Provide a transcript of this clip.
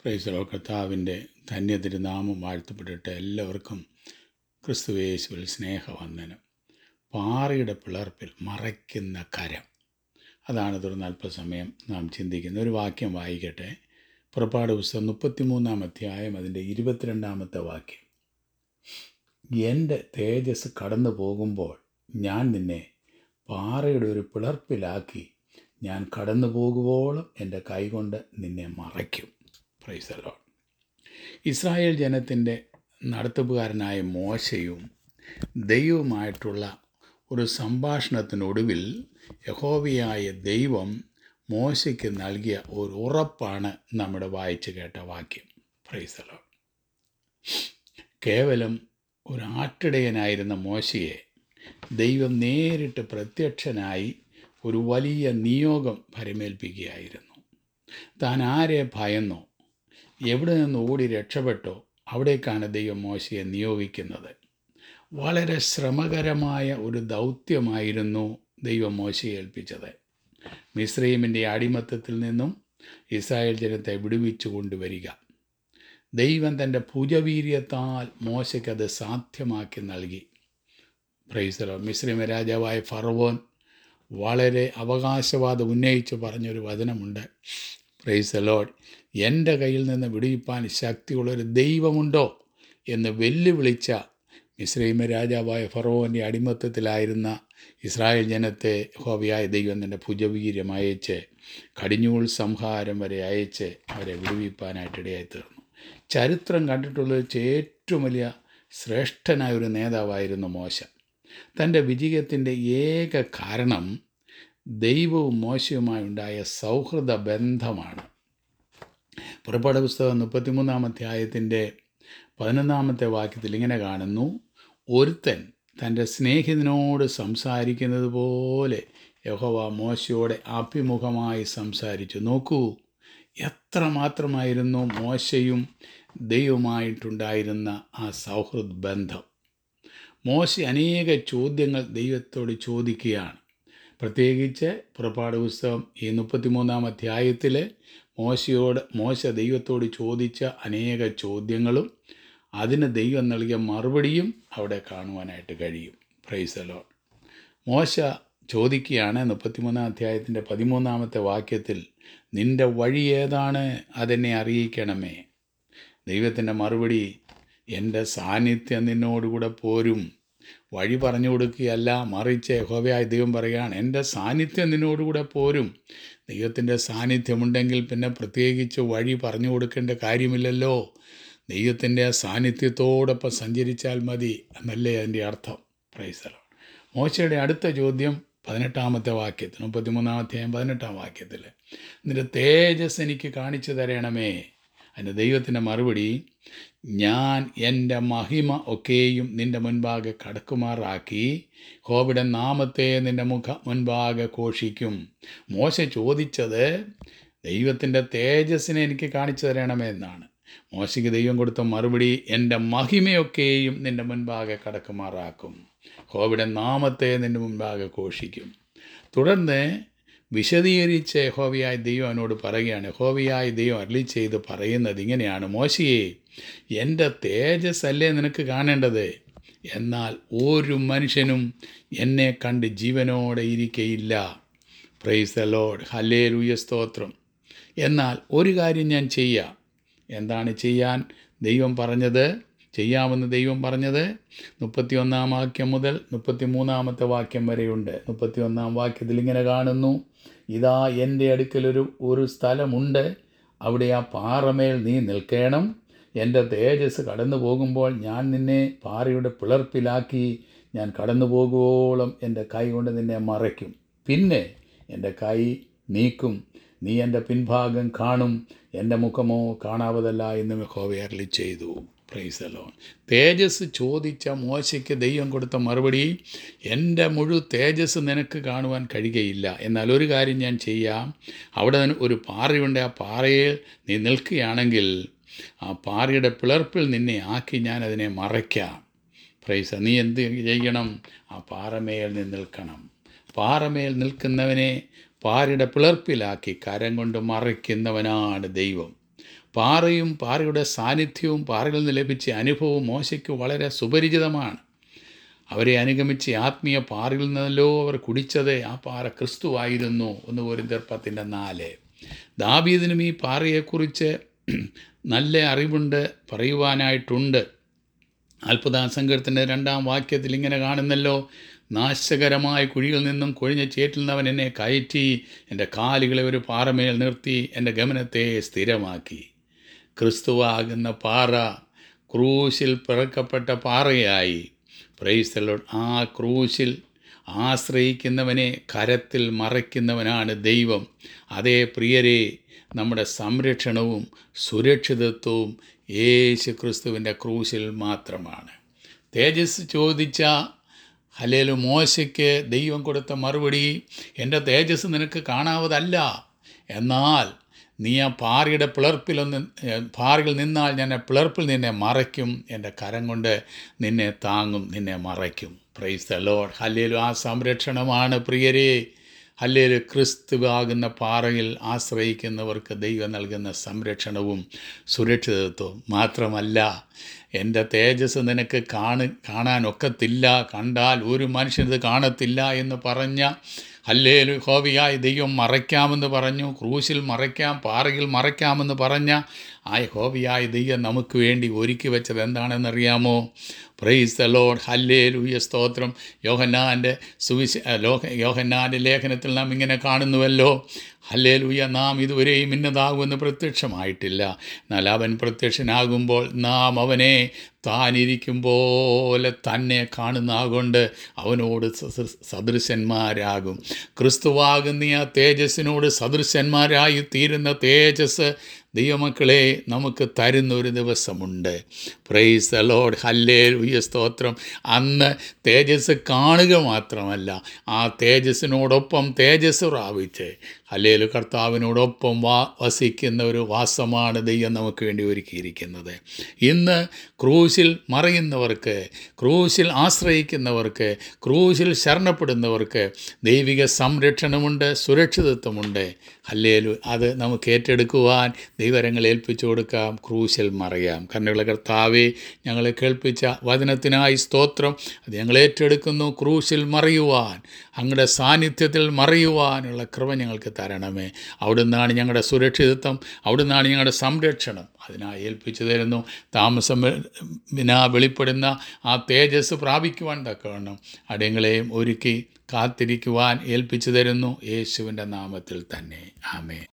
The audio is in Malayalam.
പ്രൈസലോ കർത്താവിൻ്റെ ധന്യ തിരുനാമം വാഴ്ത്തപ്പെട്ടിട്ട് എല്ലാവർക്കും ക്രിസ്തുവേശുവിൽ സ്നേഹവന്ദനം പാറയുടെ പിളർപ്പിൽ മറയ്ക്കുന്ന കരം അതാണ് തുടർന്ന് അല്പസമയം നാം ചിന്തിക്കുന്നത് ഒരു വാക്യം വായിക്കട്ടെ പുറപ്പാട് പുസ്തകം മുപ്പത്തിമൂന്നാം അധ്യായം അതിൻ്റെ ഇരുപത്തിരണ്ടാമത്തെ വാക്യം എൻ്റെ തേജസ് കടന്നു പോകുമ്പോൾ ഞാൻ നിന്നെ പാറയുടെ ഒരു പിളർപ്പിലാക്കി ഞാൻ കടന്നു പോകുവോളം എൻ്റെ കൈകൊണ്ട് നിന്നെ മറയ്ക്കും പ്രൈസലോ ഇസ്രായേൽ ജനത്തിൻ്റെ നടത്തിപ്പുകാരനായ മോശയും ദൈവവുമായിട്ടുള്ള ഒരു സംഭാഷണത്തിനൊടുവിൽ യഹോവയായ ദൈവം മോശയ്ക്ക് നൽകിയ ഒരു ഉറപ്പാണ് നമ്മുടെ വായിച്ചു കേട്ട വാക്യം പ്രൈസലോ കേവലം ഒരു ആട്ടിടയനായിരുന്ന മോശയെ ദൈവം നേരിട്ട് പ്രത്യക്ഷനായി ഒരു വലിയ നിയോഗം ഭരമേൽപ്പിക്കുകയായിരുന്നു താൻ ആരെ ഭയന്നോ എവിടെ നിന്ന് ഓടി രക്ഷപ്പെട്ടോ അവിടേക്കാണ് ദൈവം മോശയെ നിയോഗിക്കുന്നത് വളരെ ശ്രമകരമായ ഒരു ദൗത്യമായിരുന്നു ദൈവം മോശയെ ഏൽപ്പിച്ചത് മിശ്രൈമിൻ്റെ അടിമത്തത്തിൽ നിന്നും ഇസ്രായേൽ ജനത്തെ വിടുവിച്ചു കൊണ്ടുവരിക ദൈവം തൻ്റെ ഭുജവീര്യത്താൽ മോശയ്ക്കത് സാധ്യമാക്കി നൽകി പ്രൈസലോ മിശ്രിമ രാജാവായ ഫറവോൻ വളരെ അവകാശവാദം ഉന്നയിച്ച് പറഞ്ഞൊരു വചനമുണ്ട് പ്രൈസ് ലോഡ് എൻ്റെ കയ്യിൽ നിന്ന് വിടുവിപ്പാൻ ശക്തിയുള്ളൊരു ദൈവമുണ്ടോ എന്ന് വെല്ലുവിളിച്ച മിശ്രീമ രാജാവായ ഫറോൻ്റെ അടിമത്തത്തിലായിരുന്ന ഇസ്രായേൽ ജനത്തെ ഹോവിയായ ദൈവം തൻ്റെ ഭുജവീര്യം അയച്ച് കടിഞ്ഞൂൾ സംഹാരം വരെ അയച്ച് അവരെ വിടുവിപ്പാനായിട്ട് ഇടയായി തീർന്നു ചരിത്രം കണ്ടിട്ടുള്ള വെച്ച് ഏറ്റവും വലിയ ശ്രേഷ്ഠനായ ഒരു നേതാവായിരുന്നു മോശ തൻ്റെ വിജയത്തിൻ്റെ ഏക കാരണം ദൈവവും മോശവുമായി ഉണ്ടായ സൗഹൃദ ബന്ധമാണ് പുറപ്പാട് പുസ്തകം മുപ്പത്തിമൂന്നാം അധ്യായത്തിൻ്റെ പതിനൊന്നാമത്തെ വാക്യത്തിൽ ഇങ്ങനെ കാണുന്നു ഒരുത്തൻ തൻ്റെ സ്നേഹിതനോട് സംസാരിക്കുന്നത് പോലെ യഹോവ മോശയോടെ അഭിമുഖമായി സംസാരിച്ചു നോക്കൂ എത്രമാത്രമായിരുന്നു മോശയും ദൈവമായിട്ടുണ്ടായിരുന്ന ആ സൗഹൃദ ബന്ധം മോശ അനേക ചോദ്യങ്ങൾ ദൈവത്തോട് ചോദിക്കുകയാണ് പ്രത്യേകിച്ച് പുറപ്പാട് പുസ്തകം ഈ മുപ്പത്തിമൂന്നാം അധ്യായത്തിൽ മോശയോട് മോശ ദൈവത്തോട് ചോദിച്ച അനേക ചോദ്യങ്ങളും അതിന് ദൈവം നൽകിയ മറുപടിയും അവിടെ കാണുവാനായിട്ട് കഴിയും പ്രൈസലോ മോശ ചോദിക്കുകയാണ് മുപ്പത്തിമൂന്നാം അധ്യായത്തിൻ്റെ പതിമൂന്നാമത്തെ വാക്യത്തിൽ നിൻ്റെ വഴി ഏതാണ് അതെന്നെ അറിയിക്കണമേ ദൈവത്തിൻ്റെ മറുപടി എൻ്റെ സാന്നിധ്യം നിന്നോടുകൂടെ പോരും വഴി പറഞ്ഞു കൊടുക്കുകയല്ല മറിച്ച് യഹോവയായ ദൈവം പറയുകയാണ് എൻ്റെ സാന്നിധ്യം നിന്നോടുകൂടെ പോരും ദൈവത്തിൻ്റെ സാന്നിധ്യമുണ്ടെങ്കിൽ പിന്നെ പ്രത്യേകിച്ച് വഴി പറഞ്ഞു കൊടുക്കേണ്ട കാര്യമില്ലല്ലോ ദൈവത്തിൻ്റെ സാന്നിധ്യത്തോടൊപ്പം സഞ്ചരിച്ചാൽ മതി എന്നല്ലേ അതിൻ്റെ അർത്ഥം പ്രൈസലോ മോശയുടെ അടുത്ത ചോദ്യം പതിനെട്ടാമത്തെ വാക്യത്തിൽ മുപ്പത്തിമൂന്നാമത്തെ പതിനെട്ടാം വാക്യത്തിൽ എന്നിട്ട് തേജസ് എനിക്ക് കാണിച്ചു തരണമേ അതിന് ദൈവത്തിൻ്റെ മറുപടി ഞാൻ എൻ്റെ മഹിമ ഒക്കെയും നിൻ്റെ മുൻപാകെ കടക്കുമാറാക്കി കോവിഡൻ നാമത്തെ നിൻ്റെ മുഖ മുൻപാകെ ഘോഷിക്കും മോശ ചോദിച്ചത് ദൈവത്തിൻ്റെ തേജസ്സിനെ എനിക്ക് കാണിച്ചു തരണമേ എന്നാണ് മോശയ്ക്ക് ദൈവം കൊടുത്ത മറുപടി എൻ്റെ മഹിമയൊക്കെയും നിൻ്റെ മുൻപാകെ കടക്കുമാറാക്കും കോവിഡൻ നാമത്തെ നിൻ്റെ മുൻപാകെ ഘോഷിക്കും തുടർന്ന് വിശദീകരിച്ച് ഹോവിയായ ദൈവം അവനോട് പറയുകയാണ് ഹോവിയായ ദൈവം അരളി ചെയ്ത് പറയുന്നത് ഇങ്ങനെയാണ് മോശയെ എൻ്റെ തേജസ് അല്ലേ നിനക്ക് കാണേണ്ടത് എന്നാൽ ഒരു മനുഷ്യനും എന്നെ കണ്ട് ജീവനോടെ ഇരിക്കയില്ല പ്രൈസ് ദ ലോഡ് ഹലേ ലൂയ സ്തോത്രം എന്നാൽ ഒരു കാര്യം ഞാൻ ചെയ്യാം എന്താണ് ചെയ്യാൻ ദൈവം പറഞ്ഞത് ചെയ്യാമെന്ന് ദൈവം പറഞ്ഞത് മുപ്പത്തിയൊന്നാം വാക്യം മുതൽ മുപ്പത്തി മൂന്നാമത്തെ വാക്യം വരെയുണ്ട് മുപ്പത്തിയൊന്നാം വാക്യത്തിൽ ഇങ്ങനെ കാണുന്നു ഇതാ എൻ്റെ അടുക്കലൊരു ഒരു സ്ഥലമുണ്ട് അവിടെ ആ പാറമേൽ നീ നിൽക്കണം എൻ്റെ തേജസ് കടന്നു പോകുമ്പോൾ ഞാൻ നിന്നെ പാറയുടെ പിളർപ്പിലാക്കി ഞാൻ കടന്നു പോകുവോളം എൻ്റെ കൈ കൊണ്ട് നിന്നെ മറയ്ക്കും പിന്നെ എൻ്റെ കൈ നീക്കും നീ എൻ്റെ പിൻഭാഗം കാണും എൻ്റെ മുഖമോ കാണാവതല്ല എന്ന് മെഹോവേർലി ചെയ്തു പ്രൈസലോൺ തേജസ് ചോദിച്ച മോശയ്ക്ക് ദൈവം കൊടുത്ത മറുപടി എൻ്റെ മുഴു തേജസ് നിനക്ക് കാണുവാൻ കഴിയുകയില്ല എന്നാൽ ഒരു കാര്യം ഞാൻ ചെയ്യാം അവിടെ ഒരു പാറയുണ്ട് ആ പാറയിൽ നീ നിൽക്കുകയാണെങ്കിൽ ആ പാറയുടെ പിളർപ്പിൽ നിന്നെ ആക്കി ഞാൻ അതിനെ മറയ്ക്കാം പ്രൈസ നീ എന്ത് ചെയ്യണം ആ പാറമേൽ നീ നിൽക്കണം പാറമേൽ നിൽക്കുന്നവനെ പാറയുടെ പിളർപ്പിലാക്കി കരം കൊണ്ട് മറയ്ക്കുന്നവനാണ് ദൈവം പാറയും പാറയുടെ സാന്നിധ്യവും പാറയിൽ നിന്ന് ലഭിച്ച അനുഭവവും മോശയ്ക്ക് വളരെ സുപരിചിതമാണ് അവരെ അനുഗമിച്ച് ആത്മീയ പാറയിൽ നിന്നല്ലോ അവർ കുടിച്ചത് ആ പാറ ക്രിസ്തുവായിരുന്നു ഒന്ന് പോരിന്തർ പത്തിൻ്റെ നാല് ദാബീദിനും ഈ പാറയെക്കുറിച്ച് നല്ല അറിവുണ്ട് പറയുവാനായിട്ടുണ്ട് അത്ഭുതാസങ്കീർത്തിൻ്റെ രണ്ടാം വാക്യത്തിൽ ഇങ്ങനെ കാണുന്നല്ലോ നാശകരമായ കുഴിയിൽ നിന്നും കൊഴിഞ്ഞ ചേറ്റിൽ നിന്ന് അവൻ എന്നെ കയറ്റി എൻ്റെ കാലുകളെ ഒരു പാറമേൽ നിർത്തി എൻ്റെ ഗമനത്തെ സ്ഥിരമാക്കി ക്രിസ്തുവാകുന്ന പാറ ക്രൂശിൽ പിറക്കപ്പെട്ട പാറയായി പ്രൈസ്തലോട് ആ ക്രൂശിൽ ആശ്രയിക്കുന്നവനെ കരത്തിൽ മറയ്ക്കുന്നവനാണ് ദൈവം അതേ പ്രിയരെ നമ്മുടെ സംരക്ഷണവും സുരക്ഷിതത്വവും യേശു ക്രിസ്തുവിൻ്റെ ക്രൂശിൽ മാത്രമാണ് തേജസ് ചോദിച്ച ഹലേലു മോശയ്ക്ക് ദൈവം കൊടുത്ത മറുപടി എൻ്റെ തേജസ് നിനക്ക് കാണാവതല്ല എന്നാൽ നീ ആ പാറയുടെ പിളർപ്പിലൊന്ന് പാറയിൽ നിന്നാൽ ഞാൻ ആ പിളർപ്പിൽ നിന്നെ മറയ്ക്കും എൻ്റെ കരം കൊണ്ട് നിന്നെ താങ്ങും നിന്നെ മറയ്ക്കും പ്രൈസ് ദ ലോഡ് ഹല്ലേലു ആ സംരക്ഷണമാണ് പ്രിയരെ ഹല്ലേലു ക്രിസ്തുവാകുന്ന പാറയിൽ ആശ്രയിക്കുന്നവർക്ക് ദൈവം നൽകുന്ന സംരക്ഷണവും സുരക്ഷിതത്വവും മാത്രമല്ല എൻ്റെ തേജസ് നിനക്ക് കാണി കാണാനൊക്കത്തില്ല കണ്ടാൽ ഒരു മനുഷ്യനത് കാണത്തില്ല എന്ന് പറഞ്ഞ ഹല്ലേലു ഹോവിയായി ദൈവം മറയ്ക്കാമെന്ന് പറഞ്ഞു ക്രൂശിൽ മറയ്ക്കാം പാറയിൽ മറയ്ക്കാമെന്ന് പറഞ്ഞ ആ ഹോവിയായ ദൈവം നമുക്ക് വേണ്ടി ഒരുക്കി വെച്ചത് എന്താണെന്നറിയാമോ പ്രൈസ് ദ ലോഡ് ഹല്ലേ ലൂയ സ്തോത്രം യോഹന്നാൻ്റെ സുവിശ ലോഹ യോഹന്നാൻ്റെ ലേഖനത്തിൽ നാം ഇങ്ങനെ കാണുന്നുവല്ലോ ഹല്ലേ ലൂയ നാം ഇതുവരെയും ഇന്നതാകുമെന്ന് പ്രത്യക്ഷമായിട്ടില്ല എന്നാൽ അവൻ പ്രത്യക്ഷനാകുമ്പോൾ നാം അവനെ താനിരിക്കും പോലെ തന്നെ കാണുന്നാകൊണ്ട് അവനോട് സദൃ- സദൃശന്മാരാകും ക്രിസ്തുവാകുന്ന ആ തേജസ്സിനോട് സദൃശന്മാരായി തീരുന്ന തേജസ് ദൈവമക്കളെ നമുക്ക് തരുന്ന ഒരു ദിവസമുണ്ട് പ്രൈസ് ദ ലോഡ് ഹല്ലേ ലുയ്യ സ്തോത്രം അന്ന് തേജസ് കാണുക മാത്രമല്ല ആ തേജസ്സിനോടൊപ്പം തേജസ് പ്രാപിച്ച് ഹല്ലേലു കർത്താവിനോടൊപ്പം വാ വസിക്കുന്ന ഒരു വാസമാണ് ദൈവം നമുക്ക് വേണ്ടി ഒരുക്കിയിരിക്കുന്നത് ഇന്ന് ക്രൂശിൽ മറയുന്നവർക്ക് ക്രൂശിൽ ആശ്രയിക്കുന്നവർക്ക് ക്രൂശിൽ ശരണപ്പെടുന്നവർക്ക് ദൈവിക സംരക്ഷണമുണ്ട് സുരക്ഷിതത്വമുണ്ട് ഹല്ലേലു അത് നമുക്ക് ഏറ്റെടുക്കുവാൻ ദൈവരങ്ങൾ ഏൽപ്പിച്ചു കൊടുക്കാം ക്രൂശിൽ മറയാം കണ്ണുകളെ കർത്താവെ ഞങ്ങളെ കേൾപ്പിച്ച വചനത്തിനായി സ്തോത്രം അത് ഞങ്ങൾ ഏറ്റെടുക്കുന്നു ക്രൂശിൽ മറയുവാൻ അങ്ങയുടെ സാന്നിധ്യത്തിൽ മറയുവാനുള്ള കൃപ ഞങ്ങൾക്ക് തരണമേ അവിടുന്നാണ് ഞങ്ങളുടെ സുരക്ഷിതത്വം അവിടുന്നാണ് ഞങ്ങളുടെ സംരക്ഷണം അതിനായി ഏൽപ്പിച്ചു തരുന്നു താമസം വിനാ വെളിപ്പെടുന്ന ആ തേജസ് പ്രാപിക്കുവാൻ തക്കവണ്ണം അടിയങ്ങളെയും ഒരുക്കി കാത്തിരിക്കുവാൻ ഏൽപ്പിച്ചു തരുന്നു യേശുവിൻ്റെ നാമത്തിൽ തന്നെ ആമേ